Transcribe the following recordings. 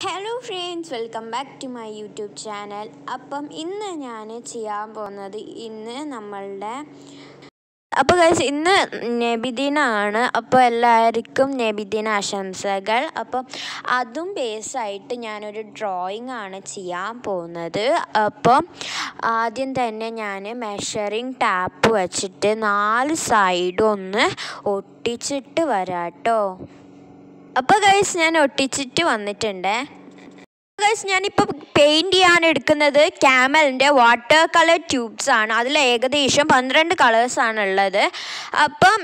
Hello friends welcome back to my YouTube channel അപ്പം ഇന്ന് ഞാൻ ചെയ്യാൻ പോകുന്നത് ഇന്ന് നമ്മളുടെ അപ്പോൾ ഗൈസ് ഇന്ന് നബിദിനാണ് അപ്പോൾ എല്ലാവർക്കും നബിദിന ആശംസകൾ അപ്പം അതും ബേസായിട്ട് ഞാനൊരു ഡ്രോയിങ് ആണ് ചെയ്യാൻ പോകുന്നത് അപ്പം ആദ്യം തന്നെ ഞാൻ മെഷറിങ് ടാപ്പ് വെച്ചിട്ട് നാല് സൈഡും ഒന്ന് ഒട്ടിച്ചിട്ട് വരാം കേട്ടോ അപ്പോൾ ഗൈസ് ഞാൻ ഒട്ടിച്ചിട്ട് വന്നിട്ടുണ്ട് ഗൈസ് ഞാനിപ്പോൾ പെയിൻറ് ചെയ്യാൻ എടുക്കുന്നത് ക്യാമലിൻ്റെ വാട്ടർ കളർ ട്യൂബ്സ് ആണ് അതിൽ ഏകദേശം പന്ത്രണ്ട് കളേഴ്സാണ് ഉള്ളത് അപ്പം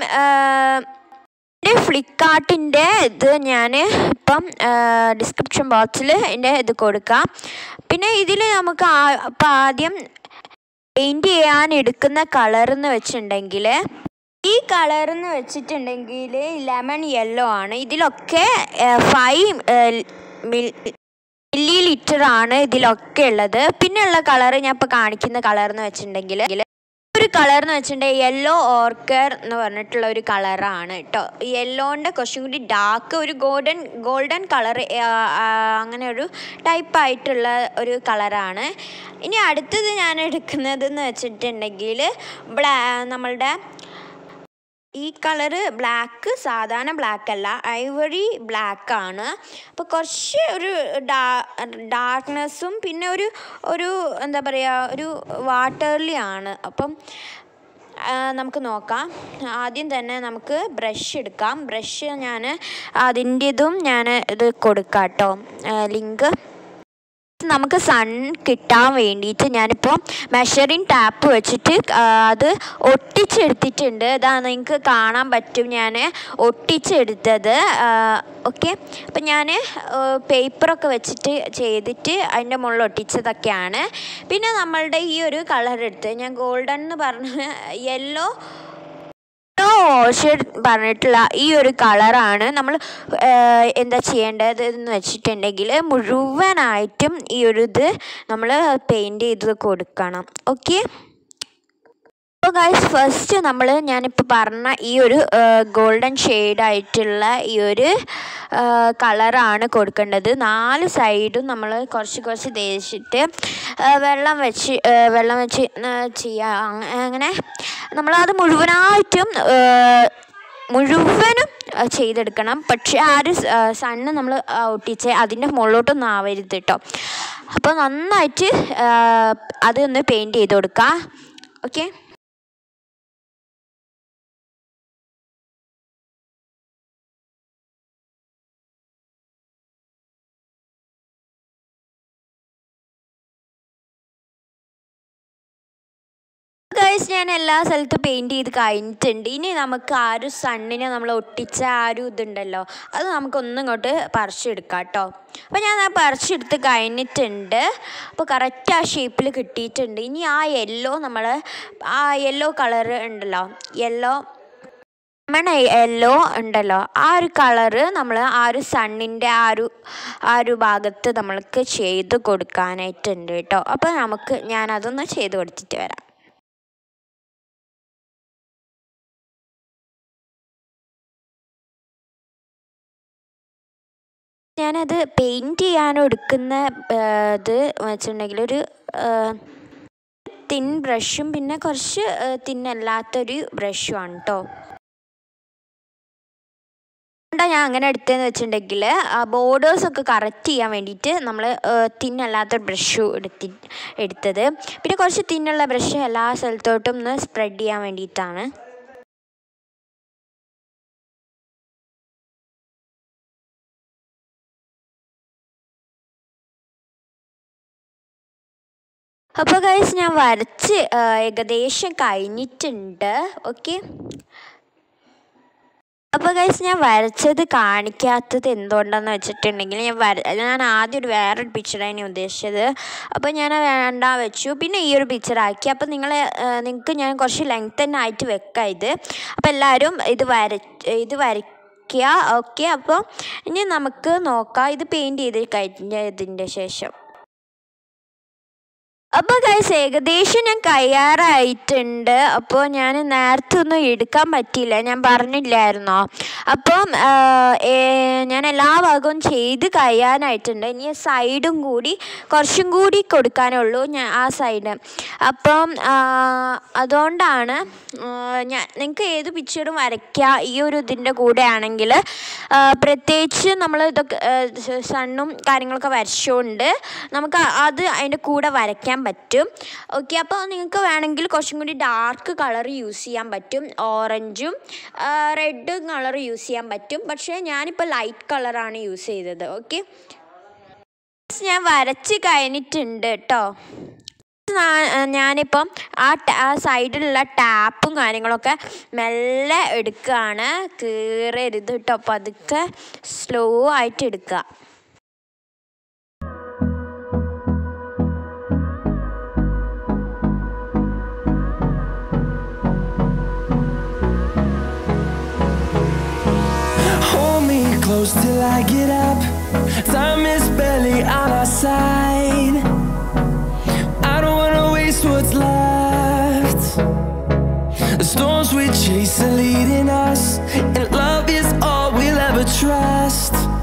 എൻ്റെ ഫ്ലിപ്കാർട്ടിൻ്റെ ഇത് ഞാൻ ഇപ്പം ഡിസ്ക്രിപ്ഷൻ ബോക്സിൽ എൻ്റെ ഇത് കൊടുക്കാം പിന്നെ ഇതിൽ നമുക്ക് അപ്പം ആദ്യം പെയിൻറ് ചെയ്യാൻ എടുക്കുന്ന കളർ എന്ന് വെച്ചിട്ടുണ്ടെങ്കിൽ ഈ കളർ എന്ന് വെച്ചിട്ടുണ്ടെങ്കിൽ ലെമൺ യെല്ലോ ആണ് ഇതിലൊക്കെ ഫൈവ് മില്ലി ലിറ്റർ ആണ് ഇതിലൊക്കെ ഉള്ളത് പിന്നെയുള്ള കളർ ഞാൻ ഇപ്പോൾ കാണിക്കുന്ന കളർ എന്ന് വെച്ചിട്ടുണ്ടെങ്കിൽ ഒരു കളർ എന്ന് വെച്ചിട്ടുണ്ടെങ്കിൽ യെല്ലോ ഓർക്കർ എന്ന് പറഞ്ഞിട്ടുള്ള ഒരു കളറാണ് കേട്ടോ യെല്ലോൻ്റെ കുറച്ചും കൂടി ഡാർക്ക് ഒരു ഗോൾഡൻ ഗോൾഡൻ കളർ അങ്ങനെ ഒരു ടൈപ്പ് ആയിട്ടുള്ള ഒരു കളറാണ് ഇനി അടുത്തത് ഞാൻ എടുക്കുന്നത് എന്ന് വെച്ചിട്ടുണ്ടെങ്കിൽ ബ്ലാ നമ്മളുടെ ഈ കളറ് ബ്ലാക്ക് സാധാരണ ബ്ലാക്ക് അല്ല ഐവറി ബ്ലാക്ക് ആണ് അപ്പോൾ കുറച്ച് ഒരു ഡാ ഡാർക്ക്നെസ്സും പിന്നെ ഒരു ഒരു എന്താ പറയുക ഒരു വാട്ടർലി ആണ് അപ്പം നമുക്ക് നോക്കാം ആദ്യം തന്നെ നമുക്ക് ബ്രഷ് എടുക്കാം ബ്രഷ് ഞാൻ അതിൻ്റെതും ഞാൻ ഇത് കൊടുക്കാം കേട്ടോ ലിങ്ക് നമുക്ക് സൺ കിട്ടാൻ വേണ്ടിയിട്ട് ഞാനിപ്പോൾ മെഷറിങ് ടാപ്പ് വെച്ചിട്ട് അത് ഒട്ടിച്ചെടുത്തിട്ടുണ്ട് ഇതാ നിങ്ങൾക്ക് കാണാൻ പറ്റും ഞാൻ ഒട്ടിച്ചെടുത്തത് ഓക്കെ അപ്പം ഞാൻ പേപ്പറൊക്കെ വെച്ചിട്ട് ചെയ്തിട്ട് അതിൻ്റെ മുകളിൽ ഒട്ടിച്ചതൊക്കെയാണ് പിന്നെ നമ്മളുടെ ഈ ഒരു കളർ എടുത്ത് ഞാൻ ഗോൾഡൻ എന്ന് പറഞ്ഞ യെല്ലോ ഓഷഡ് പറഞ്ഞിട്ടുള്ള ഈ ഒരു കളറാണ് നമ്മൾ എന്താ ചെയ്യേണ്ടത് എന്ന് വെച്ചിട്ടുണ്ടെങ്കിൽ മുഴുവനായിട്ടും ഈ ഒരു ഇത് നമ്മൾ പെയിൻറ് ചെയ്ത് കൊടുക്കണം ഓക്കെ അപ്പോൾ ഗൈസ് ഫസ്റ്റ് നമ്മൾ ഞാനിപ്പോൾ പറഞ്ഞ ഈ ഒരു ഗോൾഡൻ ഷെയ്ഡായിട്ടുള്ള ഈ ഒരു കളറാണ് കൊടുക്കേണ്ടത് നാല് സൈഡും നമ്മൾ കുറച്ച് കുറച്ച് തേച്ചിട്ട് വെള്ളം വെച്ച് വെള്ളം വെച്ച് ചെയ്യാം അങ്ങനെ നമ്മളത് മുഴുവനായിട്ടും മുഴുവനും ചെയ്തെടുക്കണം പക്ഷേ ആ ഒരു സണ്ണ് നമ്മൾ ഒട്ടിച്ച് അതിൻ്റെ മുകളിലോട്ടൊന്നും ആവരുത് കേട്ടോ അപ്പോൾ നന്നായിട്ട് അതൊന്ന് പെയിൻറ് ചെയ്ത് കൊടുക്കുക ഓക്കെ ഗൈസ് ഞാൻ എല്ലാ സ്ഥലത്തും പെയിൻറ് ചെയ്ത് കഴിഞ്ഞിട്ടുണ്ട് ഇനി നമുക്ക് ആ ഒരു സണ്ണിനെ നമ്മൾ ഒട്ടിച്ച ആ ഒരു ഇതുണ്ടല്ലോ അത് നമുക്കൊന്നും ഇങ്ങോട്ട് പറിച്ചെടുക്കാം കേട്ടോ അപ്പോൾ ഞാൻ ആ പറിച്ചെടുത്ത് കഴിഞ്ഞിട്ടുണ്ട് അപ്പോൾ കറക്റ്റ് ആ ഷേപ്പിൽ കിട്ടിയിട്ടുണ്ട് ഇനി ആ യെല്ലോ നമ്മൾ ആ യെല്ലോ കളർ ഉണ്ടല്ലോ യെല്ലോ ലെമൺ യെല്ലോ ഉണ്ടല്ലോ ആ ഒരു കളറ് നമ്മൾ ആ ഒരു സണ്ണിൻ്റെ ആ ഒരു ആ ഒരു ഭാഗത്ത് നമ്മൾക്ക് ചെയ്ത് കൊടുക്കാനായിട്ടുണ്ട് കേട്ടോ അപ്പോൾ നമുക്ക് ഞാൻ അതൊന്ന് ചെയ്ത് കൊടുത്തിട്ട് വരാം ഞാനത് പെയിൻറ്റ് ചെയ്യാൻ എടുക്കുന്ന ഇത് വെച്ചിട്ടുണ്ടെങ്കിൽ ഒരു തിൻ ബ്രഷും പിന്നെ കുറച്ച് തിന്നല്ലാത്തൊരു ബ്രഷുമാണ് കേട്ടോ അതുകൊണ്ടാണ് ഞാൻ അങ്ങനെ എടുത്തതെന്ന് വെച്ചിട്ടുണ്ടെങ്കിൽ ബോർഡേഴ്സൊക്കെ കറക്റ്റ് ചെയ്യാൻ വേണ്ടിയിട്ട് നമ്മൾ തിന്നല്ലാത്ത ബ്രഷ് എടുത്തി എടുത്തത് പിന്നെ കുറച്ച് തിന്നുള്ള ബ്രഷ് എല്ലാ സ്ഥലത്തോട്ടും ഒന്ന് സ്പ്രെഡ് ചെയ്യാൻ വേണ്ടിയിട്ടാണ് അപ്പോൾ ഗൈസ് ഞാൻ വരച്ച് ഏകദേശം കഴിഞ്ഞിട്ടുണ്ട് ഓക്കെ അപ്പോൾ ഗൈസ് ഞാൻ വരച്ചത് കാണിക്കാത്തത് എന്തുകൊണ്ടാന്ന് വെച്ചിട്ടുണ്ടെങ്കിൽ ഞാൻ വര ഞാൻ ആദ്യം ഒരു വേറൊരു പിക്ചറാണ് ഉദ്ദേശിച്ചത് അപ്പോൾ ഞാൻ വേണ്ട വെച്ചു പിന്നെ ഈ ഒരു പിക്ചറാക്കി അപ്പോൾ നിങ്ങൾ നിങ്ങൾക്ക് ഞാൻ കുറച്ച് ലെങ്ത് തന്നെ ആയിട്ട് വെക്കാം ഇത് അപ്പോൾ എല്ലാവരും ഇത് വര ഇത് വരയ്ക്കുക ഓക്കെ അപ്പോൾ ഇനി നമുക്ക് നോക്കാം ഇത് പെയിൻറ്റ് ചെയ്ത് കഴിഞ്ഞതിൻ്റെ ശേഷം അപ്പോൾ ഗൈസ് ഏകദേശം ഞാൻ കയ്യാറായിട്ടുണ്ട് അപ്പോൾ ഞാൻ നേരത്തെ ഒന്നും എടുക്കാൻ പറ്റിയില്ല ഞാൻ പറഞ്ഞില്ലായിരുന്നോ അപ്പം ആ, ഏ, ഞാൻ എല്ലാ ഭാഗവും ചെയ്ത് കഴിയാനായിട്ടുണ്ട് ഇനി സൈഡും കൂടി കുറച്ചും കൂടി കൊടുക്കാനേ ഉള്ളൂ ഞാൻ ആ സൈഡ് അപ്പം ആ, അതുകൊണ്ടാണ് ആ, ഞാൻ നിങ്ങൾക്ക് ഏത് പിക്ചറും വരയ്ക്കുക ഈ ഒരു ഇതിൻ്റെ കൂടെ ആണെങ്കിൽ പ്രത്യേകിച്ച് നമ്മൾ ഇതൊക്കെ സണ്ണും കാര്യങ്ങളൊക്കെ വരച്ചുകൊണ്ട് നമുക്ക് അത് അതിൻ്റെ കൂടെ വരയ്ക്കാൻ പറ്റും ഓക്കെ അപ്പോൾ നിങ്ങൾക്ക് വേണമെങ്കിൽ കുറച്ചും കൂടി ഡാർക്ക് കളർ യൂസ് ചെയ്യാൻ പറ്റും ഓറഞ്ചും റെഡും കളർ യൂസ് ചെയ്യാൻ പറ്റും പക്ഷേ ഞാനിപ്പോൾ ലൈറ്റ് കളറാണ് യൂസ് ചെയ്തത് ഓക്കെ ഞാൻ വരച്ച് കഴിഞ്ഞിട്ടുണ്ട് കേട്ടോ നാ- ഞാനിപ്പം ആ ട- ആ സൈഡിലുള്ള ടാപ്പും കാര്യങ്ങളൊക്കെ മെല്ലെ എടുക്കുകയാണ് കീറരുത് കേട്ടോ അപ്പോൾ അതൊക്കെ സ്ലോ ആയിട്ട് എടുക്കുക Hold me close till I get up. Time is barely on our side. I don't wanna waste what's left. The storms we chase are leading us, and love is all we'll ever trust.